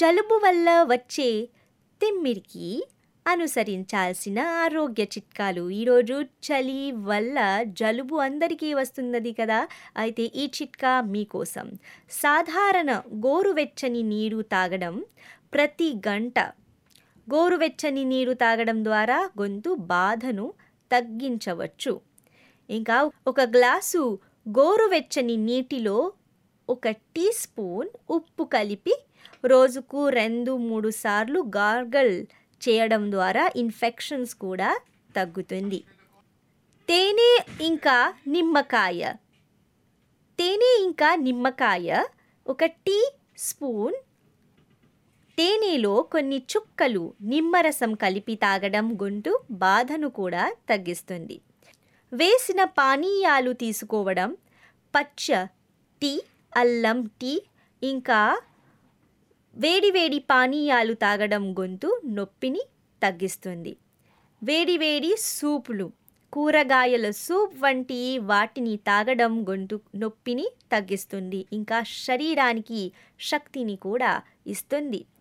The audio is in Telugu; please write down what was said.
జలుబు వల్ల వచ్చే తిమ్మిరికి అనుసరించాల్సిన ఆరోగ్య చిట్కాలు ఈరోజు చలి వల్ల జలుబు అందరికీ వస్తున్నది కదా అయితే ఈ చిట్కా మీకోసం సాధారణ గోరువెచ్చని నీరు తాగడం ప్రతి గంట గోరువెచ్చని నీరు తాగడం ద్వారా గొంతు బాధను తగ్గించవచ్చు ఇంకా ఒక గ్లాసు గోరువెచ్చని నీటిలో ఒక టీ స్పూన్ ఉప్పు కలిపి రోజుకు రెండు మూడు సార్లు గార్గల్ చేయడం ద్వారా ఇన్ఫెక్షన్స్ కూడా తగ్గుతుంది తేనె ఇంకా నిమ్మకాయ తేనె ఇంకా నిమ్మకాయ ఒక టీ స్పూన్ తేనెలో కొన్ని చుక్కలు నిమ్మరసం కలిపి తాగడం గొంతు బాధను కూడా తగ్గిస్తుంది వేసిన పానీయాలు తీసుకోవడం పచ్చ టీ అల్లం టీ ఇంకా వేడివేడి పానీయాలు తాగడం గొంతు నొప్పిని తగ్గిస్తుంది వేడివేడి సూపులు కూరగాయల సూప్ వంటి వాటిని తాగడం గొంతు నొప్పిని తగ్గిస్తుంది ఇంకా శరీరానికి శక్తిని కూడా ఇస్తుంది